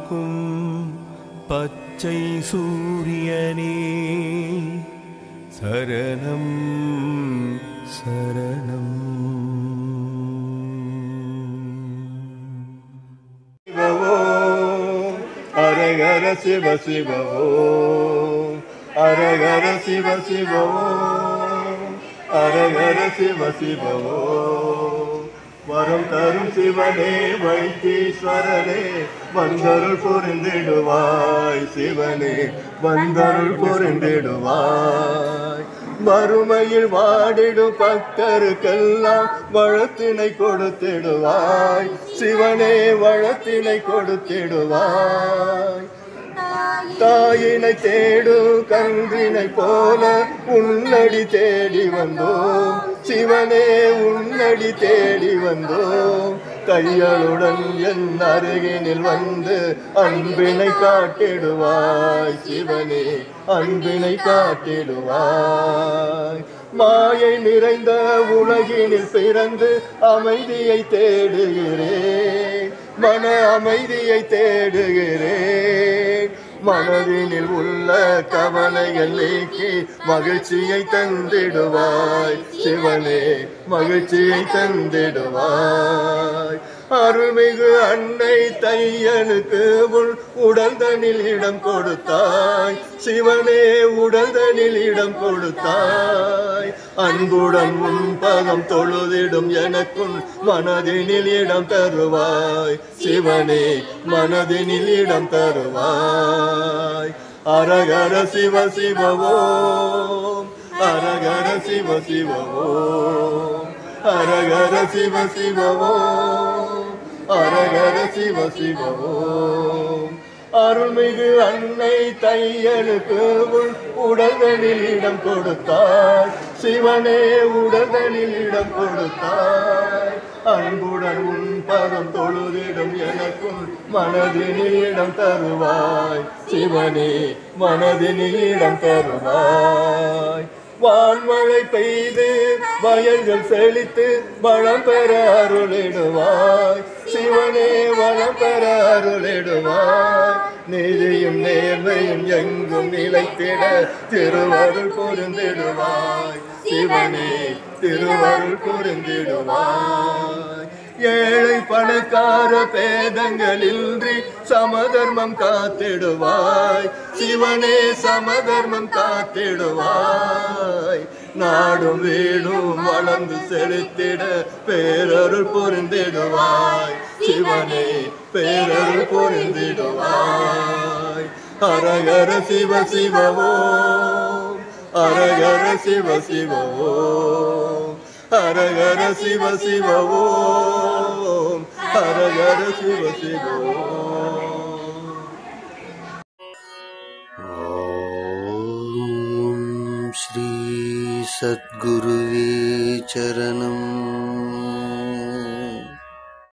காக்கும் பச்சை சூரியனே சரணம் சரணம் சிவவோ அரகர சிவ சிவவோ அரகர சிவ சிவவோ அரகர சிவ சிவவோ வரம் தரும் சிவனே வைத்தீஸ்வரனே வந்தருள் புரிந்திடுவாய் சிவனே வந்தருள் புரிந்திடுவாய் வறுமையில் வாடிடும் பக்தருக்கெல்லாம் வளத்தினை கொடுத்திடுவாய் சிவனே வளத்தினை கொடுத்திடுவாய் தாயினை தேடும் கன்றினை போல உன்னடி தேடி வந்தோம் சிவனே உன்னடி தேடி வந்தோம் கைகளுடன் என் அருகினில் வந்து அன்பினை காட்டிடுவாய் சிவனே அன்பினை காட்டிடுவாய் மாயை நிறைந்த உலகினில் பிறந்து அமைதியை தேடுகிறேன் மன அமைதியை தேடுகிறேன் மனதினில் உள்ள கவலைகள் நீக்கி மகிழ்ச்சியை தந்திடுவாய் சிவனே மகிழ்ச்சியை தந்திடுவாய் அருள்மிகு அன்னை தையனுக்கு உள் உடல்தனில் இடம் கொடுத்தாய் சிவனே உடல்தனில் இடம் கொடுத்தாய் அன்புடன் உன் பதம் தொழுதிடும் எனக்குள் மனதினில் இடம் தருவாய் சிவனே மனதினில் இடம் தருவாய் அரகர சிவ சிவவோம் அரகர சிவ சிவவோம் அரகர சிவ சிவவோம் அரகர சிவ சிவவோம் அருள்மிகு அன்னை தையனுக்கு உள் உடல்களில் இடம் கொடுத்தாய் சிவனே உடல்களில் இடம் கொடுத்தாய் அன்புடன் உன் பதம் தொழுதிடும் எனக்கும் மனதினில் இடம் தருவாய் சிவனே மனதினில் இடம் தருவாய் வான்மழை பெய்து வயல்கள் செழித்து வளம் பெற அருளிடுவாய் சிவனே வளம் பெற அருளிடுவாய் நீதியும் நேர்மையும் எங்கும் நிலைத்திட திருவருள் புரிந்திடுவாய் சிவனே திருவருள் புரிந்திடுவாய் ஏழை பணக்கார பேதங்களின்றி சமதர்மம் காத்திடுவாய் சிவனே சமதர்மம் காத்திடுவாய் நாடும் வீடும் வளர்ந்து செலுத்திட பேரருள் புரிந்திடுவாய் சிவனே பேரருள் புரிந்திடுவாய் அரகர சிவ சிவவோ அரகர சிவ சிவவோ அரகர சிவ சிவவோ அரகர சிவ சிவவோ ॐ श्री सद्गुरुवे चरणम्